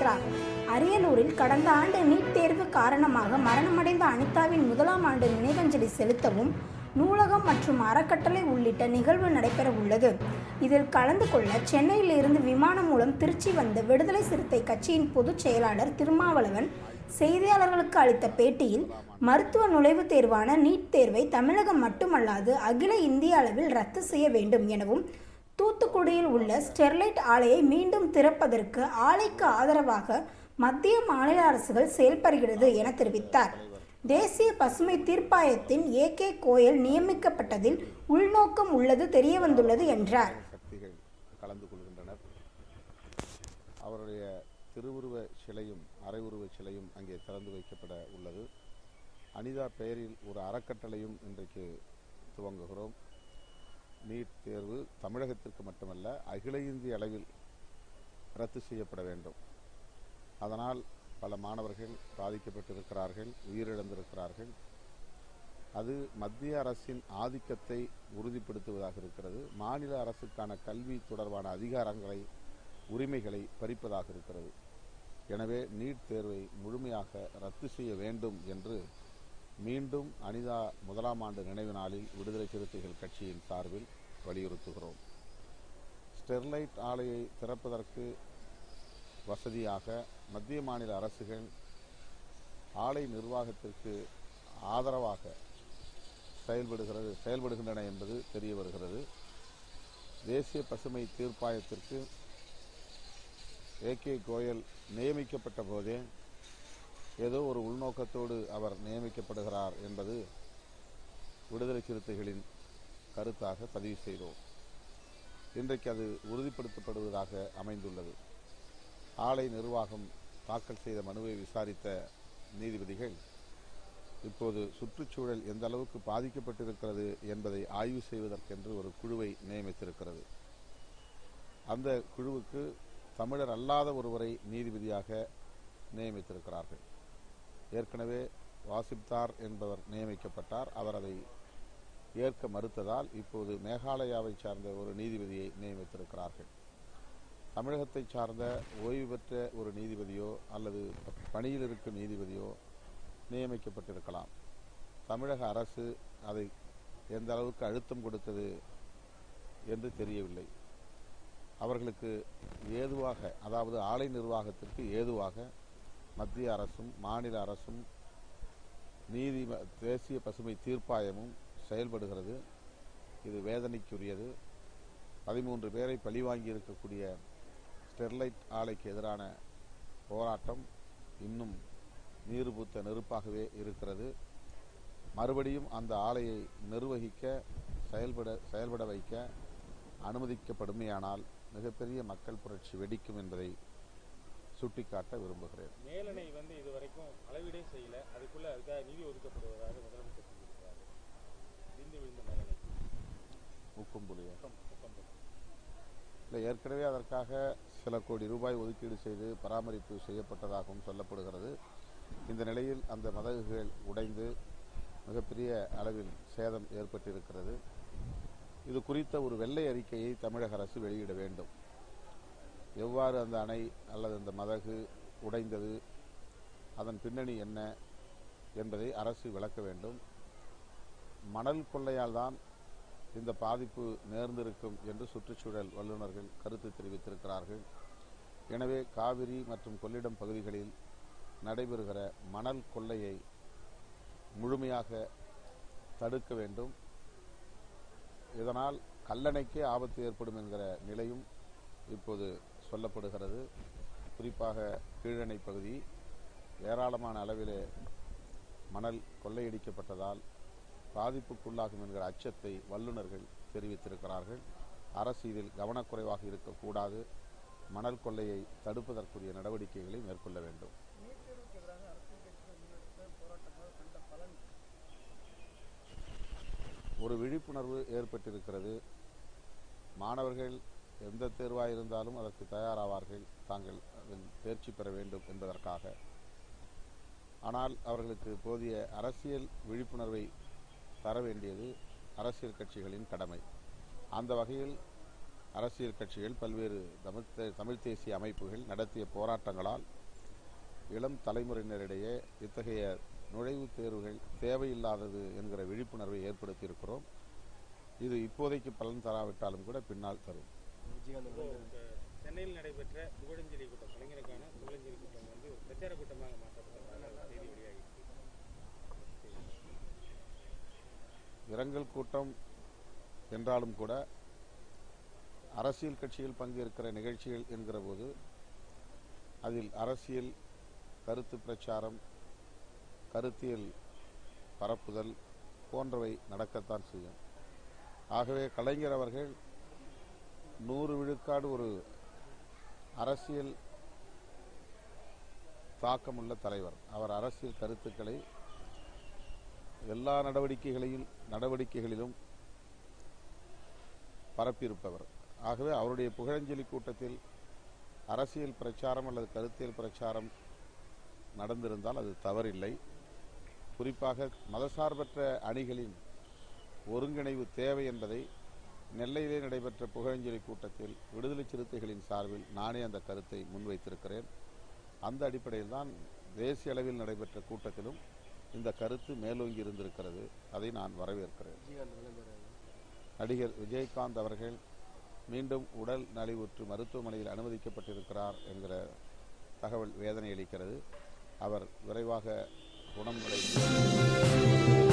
என்றார் அரியலூரில் கடந்த ஆண்டு நீட் தேர்வு காரணமாக மரணமடைந்த அனிதாவின் முதலாம் ஆண்டு நினைவஞ்சலி செலுத்தவும் நூலகம் மற்றும் அறக்கட்டளை உள்ளிட்ட நிகழ்வு நடைபெற உள்ளது இதில் கலந்து கொள்ள சென்னையில் இருந்து விமானம் மூலம் திருச்சி வந்த விடுதலை சிறுத்தை கட்சியின் பொதுச் செயலாளர் திருமாவளவன் செய்தியாளர்களுக்கு அளித்த பேட்டியில் மருத்துவ நுழைவுத் தேர்வான நீட் தேர்வை தமிழகம் மட்டுமல்லாது அகில இந்திய அளவில் ரத்து செய்ய வேண்டும் எனவும் தூத்துக்குடியில் உள்ள ஸ்டெர்லைட் ஆலையை மீண்டும் திறப்பதற்கு ஆலைக்கு ஆதரவாக மத்திய மாநில அரசுகள் செயல்படுகிறது என தெரிவித்தார் தேசிய பசுமை தீர்ப்பாயத்தின் ஏ கே கோயல் நியமிக்கப்பட்டதில் உள்நோக்கம் உள்ளது தெரியவந்துள்ளது என்றார் சக்திகள் கலந்து கொள்கின்றனர் அவருடைய திருவுருவ சிலையும் அரைவுருவ சிலையும் அங்கே திறந்து வைக்கப்பட உள்ளது அனிதா பெயரில் ஒரு அறக்கட்டளையும் இன்றைக்கு துவங்குகிறோம் நீட் தேர்வு தமிழகத்திற்கு மட்டுமல்ல அகில இந்திய அளவில் ரத்து செய்யப்பட வேண்டும் அதனால் பல மாணவர்கள் பாதிக்கப்பட்டிருக்கிறார்கள் உயிரிழந்திருக்கிறார்கள் அது மத்திய அரசின் ஆதிக்கத்தை உறுதிப்படுத்துவதாக இருக்கிறது மாநில அரசுக்கான கல்வி தொடர்பான அதிகாரங்களை உரிமைகளை பறிப்பதாக இருக்கிறது எனவே நீட் தேர்வை முழுமையாக ரத்து செய்ய வேண்டும் என்று மீண்டும் அனிதா முதலாம் ஆண்டு நினைவு நாளில் விடுதலை சிறுத்தைகள் கட்சியின் சார்பில் வலியுறுத்துகிறோம் ஸ்டெர்லைட் ஆலையை திறப்பதற்கு வசதியாக மத்திய மாநில அரசுகள் ஆலை நிர்வாகத்திற்கு ஆதரவாக செயல்படுகிறது செயல்படுகின்றன என்பது தெரிய வருகிறது தேசிய பசுமை தீர்ப்பாயத்திற்கு ஏ கே கோயல் நியமிக்கப்பட்ட போதே ஏதோ ஒரு உள்நோக்கத்தோடு அவர் நியமிக்கப்படுகிறார் என்பது விடுதலை சிறுத்தைகளின் கருத்தாக பதிவு செய்தோம் இன்றைக்கு அது உறுதிப்படுத்தப்படுவதாக அமைந்துள்ளது ஆலை நிர்வாகம் தாக்கல் செய்த மனுவை விசாரித்த நீதிபதிகள் இப்போது சுற்றுச்சூழல் எந்த அளவுக்கு பாதிக்கப்பட்டிருக்கிறது என்பதை ஆய்வு செய்வதற்கென்று ஒரு குழுவை நியமித்திருக்கிறது அந்த குழுவுக்கு தமிழர் அல்லாத ஒருவரை நீதிபதியாக நியமித்திருக்கிறார்கள் ஏற்கனவே வாசிப்தார் என்பவர் நியமிக்கப்பட்டார் அவர் அதை ஏற்க மறுத்ததால் இப்போது மேகாலயாவை சார்ந்த ஒரு நீதிபதியை நியமித்திருக்கிறார்கள் தமிழகத்தை சார்ந்த ஓய்வு பெற்ற ஒரு நீதிபதியோ அல்லது பணியில் இருக்கும் நீதிபதியோ நியமிக்கப்பட்டிருக்கலாம் தமிழக அரசு அதை எந்த அளவுக்கு அழுத்தம் கொடுத்தது என்று தெரியவில்லை அவர்களுக்கு ஏதுவாக அதாவது ஆலை நிர்வாகத்திற்கு ஏதுவாக மத்திய அரசும் மாநில அரசும் நீதி தேசிய பசுமை தீர்ப்பாயமும் செயல்படுகிறது இது வேதனைக்குரியது பதிமூன்று பேரை பழிவாங்கி இருக்கக்கூடிய ஸ்டெர்லைட் ஆலைக்கு எதிரான போராட்டம் இன்னும் நீர் பூத்த நெருப்பாகவே இருக்கிறது மறுபடியும் அந்த ஆலையை நிர்வகிக்க செயல்பட செயல்பட வைக்க அனுமதிக்கப்படுமையானால் மிகப்பெரிய மக்கள் புரட்சி வெடிக்கும் என்பதை சுட்டிக்காட்ட விரும்புகிறேன் மேலணை வந்து இதுவரைக்கும் அளவீடே செய்யல அதுக்குள்ள அதுக்காக நிதி ஒதுக்கப்படுவதாக முதலமைச்சர் சொல்லியிருக்கிறாரு விந்து விழுந்த மேலணை முக்கும்புலிய முக்கம் முக்கம் பக்கம். இல்லை ஏற்கனவே அதற்காக சில கோடி ரூபாய் ஒதுக்கீடு செய்து பராமரிப்பு செய்யப்பட்டதாகவும் சொல்லப்படுகிறது இந்த நிலையில் அந்த மதகுகள் உடைந்து மிகப்பெரிய அளவில் சேதம் ஏற்பட்டிருக்கிறது இது குறித்த ஒரு வெள்ளை அறிக்கையை தமிழக அரசு வெளியிட வேண்டும் எவ்வாறு அந்த அணை அல்லது அந்த மதகு உடைந்தது அதன் பின்னணி என்ன என்பதை அரசு விளக்க வேண்டும் மணல் கொள்ளையால் தான் இந்த பாதிப்பு நேர்ந்திருக்கும் என்று சுற்றுச்சூழல் வல்லுநர்கள் கருத்து தெரிவித்திருக்கிறார்கள் எனவே காவிரி மற்றும் கொள்ளிடம் பகுதிகளில் நடைபெறுகிற மணல் கொள்ளையை முழுமையாக தடுக்க வேண்டும் இதனால் கல்லணைக்கே ஆபத்து ஏற்படும் என்கிற நிலையும் இப்போது சொல்லப்படுகிறது குறிப்பாக கீழணை பகுதி ஏராளமான அளவிலே மணல் கொள்ளையடிக்கப்பட்டதால் பாதிப்புக்குள்ளாகும் என்கிற அச்சத்தை வல்லுநர்கள் தெரிவித்திருக்கிறார்கள் அரசு இதில் கவனக்குறைவாக இருக்கக்கூடாது மணல் கொள்ளையை தடுப்பதற்குரிய நடவடிக்கைகளை மேற்கொள்ள வேண்டும் ஒரு விழிப்புணர்வு ஏற்பட்டிருக்கிறது மாணவர்கள் எந்த தேர்வாக இருந்தாலும் அதற்கு தயாராவார்கள் தாங்கள் அதில் தேர்ச்சி பெற வேண்டும் என்பதற்காக ஆனால் அவர்களுக்கு போதிய அரசியல் விழிப்புணர்வை தர வேண்டியது அரசியல் கட்சிகளின் கடமை அந்த வகையில் அரசியல் கட்சிகள் பல்வேறு தமிழ் தே- தமிழ் தேசிய அமைப்புகள் நடத்திய போராட்டங்களால் இளம் தலைமுறையினரிடையே இத்தகைய நுழைவுத் தேர்வுகள் தேவையில்லாதது என்கிற விழிப்புணர்வை ஏற்படுத்தியிருக்கிறோம் இது இப்போதைக்கு பலன் தராவிட்டாலும் கூட பின்னால் தரும் இப்போ இப்ப சென்னையில் நடைபெற்ற புகழஞ்சலி கூட்டம் கலைஞருக்கான புகழஞ்சலி கூட்டம் வந்து ஒரு பிரச்சார கூட்டமாக மாற்றப்பட்டதாக செய்தி வெளியாகிருக்கு இரங்கல் கூட்டம் என்றாலும் கூட அரசியல் கட்சியில் பங்கேற்கிற நிகழ்ச்சிகள் என்கிற போது அதில் அரசியல் கருத்து பிரச்சாரம் கருத்தியல் பரப்புதல் போன்றவை நடக்கத்தான் செய்யும் ஆகவே கலைஞர் அவர்கள் நூறு விழுக்காடு ஒரு அரசியல் தாக்கமுள்ள தலைவர் அவர் அரசியல் கருத்துக்களை எல்லா நடவடிக்கைகளையும் நடவடிக்கைகளிலும் பரப்பியிருப்பவர் ஆகவே அவருடைய புகழஞ்சலி கூட்டத்தில் அரசியல் பிரச்சாரம் அல்லது கருத்தியல் பிரச்சாரம் நடந்திருந்தால் அது தவறில்லை குறிப்பாக மதசார்பற்ற அணிகளின் ஒருங்கிணைவு தேவை என்பதை நெல்லையிலே நடைபெற்ற புகழஞ்சலி கூட்டத்தில் விடுதலை சிறுத்தைகளின் சார்பில் நானே அந்த கருத்தை முன்வைத்திருக்கிறேன் அந்த அடிப்படையில் தான் தேசிய அளவில் நடைபெற்ற கூட்டத்திலும் இந்த கருத்து மேலோங்கி இருந்திருக்கிறது அதை நான் வரவேற்கிறேன் நடிகர் விஜயகாந்த் அவர்கள் மீண்டும் உடல் நலிவுற்று மருத்துவமனையில் அனுமதிக்கப்பட்டிருக்கிறார் என்கிற தகவல் வேதனை அளிக்கிறது அவர் விரைவாக குணமடைந்து